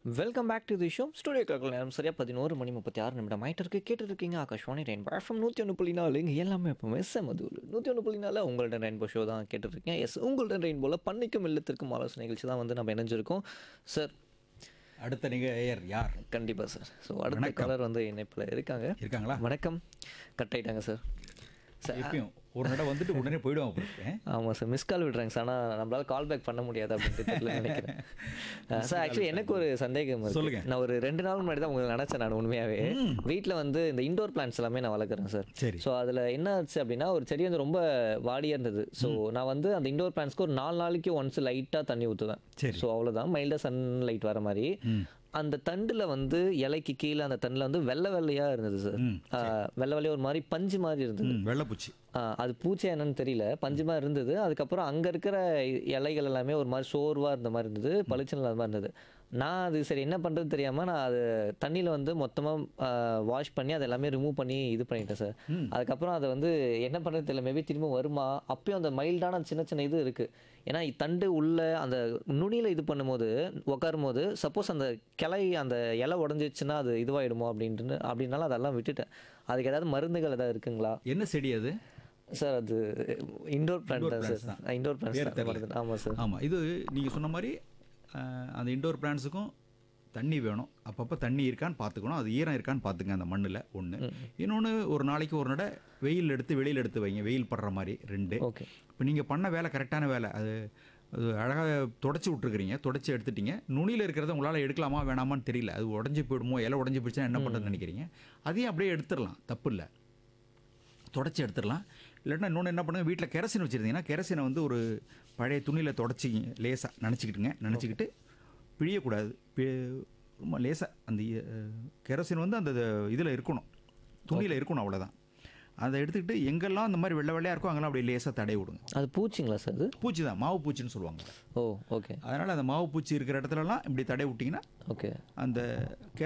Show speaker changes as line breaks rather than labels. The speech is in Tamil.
Welcome back to the show studio கிளக்கில் நேரம் சரியாக பதினோரு மணி முப்பத்தி ஆறு நிமிடம் ஆயிட்டு இருக்கு கேட்டு இருக்கீங்க ஆகாஷ்வாணி ரெயின் எஃப்எம் நூற்றி ஒன்று புள்ளி நாலு இங்கே எல்லாமே எப்பவுமே செமதூர் நூற்றி ஒன்று புள்ளி நாலு உங்கள்ட்ட ரெயின்போ ஷோ தான் கேட்டுருக்கேன் எஸ் உங்கள்ட்ட ரெயின்போவில் பண்ணிக்கும் இல்லத்திற்கும் ஆலோசனை நிகழ்ச்சி தான் வந்து நம்ம இணைஞ்சிருக்கோம் சார்
அடுத்த நிகழ்ச்சியர் யார்
கண்டிப்பாக சார் ஸோ அடுத்த
வணக்கம்.
கலர் வந்து இணைப்பில் இருக்காங்க
இருக்காங்களா
வணக்கம் கட் ஆயிட்டாங்க சார் சார்
எப்பயும் ஒரு நட வந்துட்டு உடனே போயிடுவாங்க போல இருக்கு.
ஆமாம் சார் மிஸ் கால் விடுறாங்க சார் ஆனால் நம்மளால கால் பேக் பண்ண முடியாது அப்படின்ட்டு தெரியல நினைக்கிறேன் சார் ஆக்சுவலி எனக்கு ஒரு சந்தேகம் இருக்கு.
சொல்லுங்க.
நான் ஒரு ரெண்டு நாள் முன்னாடி தான் உங்களுக்கு நினச்சேன் நான் உண்மையாகவே வீட்டில் வந்து இந்த இண்டோர் பிளான்ஸ் எல்லாமே நான் வளர்க்குறேன் சார்
சரி
ஸோ அதில் என்ன ஆச்சு அப்படின்னா ஒரு செடி வந்து ரொம்ப வாடியாக இருந்தது ஸோ நான் வந்து அந்த இண்டோர் பிளான்ஸ்க்கு ஒரு நாலு நாளைக்கு ஒன்ஸ் லைட்டாக தண்ணி ஊற்றுவேன்
சரி
ஸோ அவ்வளோதான் மைல்டாக சன் லைட் வர மாதிரி
ம்.
அந்த தண்டில் வந்து இலைக்கு கீழே அந்த தண்டில் வந்து வெள்ளை வெள்ளையாக இருந்தது சார்
ம்,
வெள்ளை வெள்ளையாக ஒரு மாதிரி பஞ்சு மாதிரி இருந்தது
ம், வெள்ளைப்பூச்சி
ஆ, அது பூச்சி என்னன்னு தெரியல பஞ்சமா இருந்தது அதுக்கப்புறம் அங்க இருக்கிற இ- இலைகள் எல்லாமே ஒரு மாதிரி சோர்வா இருந்த மாதிரி இருந்தது பளிச்சுன்னு இல்லாத மாதிரி இருந்தது நான் அது சரி என்ன பண்றது தெரியாம நான் அது தண்ணியில வந்து மொத்தமா வாஷ் பண்ணி அதை எல்லாமே ரிமூவ் பண்ணி இது பண்ணிட்டேன் சார் அதுக்கப்புறம் அதை வந்து என்ன பண்றது தெரியல மேபி திரும்ப வருமா அப்பயும் அந்த மைல்டான சின்ன சின்ன இது இருக்கு ஏன்னா இ- தண்டு உள்ள அந்த நுனியில இது பண்ணும்போது உட்காரும் போது சப்போஸ் அந்த கிளை அந்த இலை உடஞ்சிச்சுன்னா அது இதுவாயிடுமோ அப்படின்ட்டு அப்படின்னால அதெல்லாம் விட்டுட்டேன் அதுக்கு ஏதாவது மருந்துகள் ஏதாவது இருக்குங்களா
என்ன செடி அது
சார் அது இண்டோர் பிளான்ட்
Indoor
தான்
plants
சார்
தான்.
இண்டோர்
பேர்
பிளான்ட்
தெரியல.
தான் ஆமாம் சார்
ஆமாம் இது நீங்கள் சொன்ன மாதிரி அஹ், அந்த இண்டோர் பிளான்ஸுக்கும் தண்ணி வேணும் அப்பப்போ தண்ணி இருக்கான்னு பார்த்துக்கணும் அது ஈரம் இருக்கான்னு பார்த்துங்க அந்த மண்ணில் ஒன்று இன்னொன்று ஒரு நாளைக்கு ஒரு நட வெயில் எடுத்து வெளியில் எடுத்து வைங்க வெயில் படுற மாதிரி ரெண்டு
ஓகே
இப்போ நீங்கள் பண்ண வேலை கரெக்டான வேலை அது அது அழகாக தொடச்சி விட்ருக்குறீங்க தொடச்சி எடுத்துட்டீங்க நுனியில் இருக்கிறத உங்களால் எடுக்கலாமா வேணாமான்னு தெரியல அது உடஞ்சி போயிடுமோ இலை உடஞ்சி போயிடுச்சுன்னா என்ன பண்ணுறதுன்னு நினைக்கிறீங்க அதையும் அப்படியே எடுத்துடலாம் தப்பு இல்லை தொடச்சி எடுத்துடலாம் இல்லாட்டினா இன்னொன்று என்ன பண்ணுங்க வீட்டில் கெரசின் வச்சுருந்தீங்கன்னா கெரசினை வந்து ஒரு பழைய துணியில் தொடச்சி லேசாக நினச்சிக்கிட்டுங்க நினச்சிக்கிட்டு பிழியக்கூடாது பி- ரொம்ப லேசாக அந்த கெரசின் வந்து அந்த இதில் இருக்கணும் துணியில் இருக்கணும் அவ்வளோதான் அதை எடுத்துக்கிட்டு எங்கெல்லாம் அந்த மாதிரி வெள்ளை வெள்ளையாக இருக்கோ அங்கெல்லாம் அப்படியே லேசாக தடை விடுங்க
அது பூச்சிங்களா சார் அது
பூச்சி தான் மாவு பூச்சின்னு சொல்லுவாங்க
ஓ ஓகே
அதனால் அந்த மாவு பூச்சி இருக்கிற இடத்துலலாம் இப்படி தடை விட்டிங்கன்னா
ஓகே
அந்த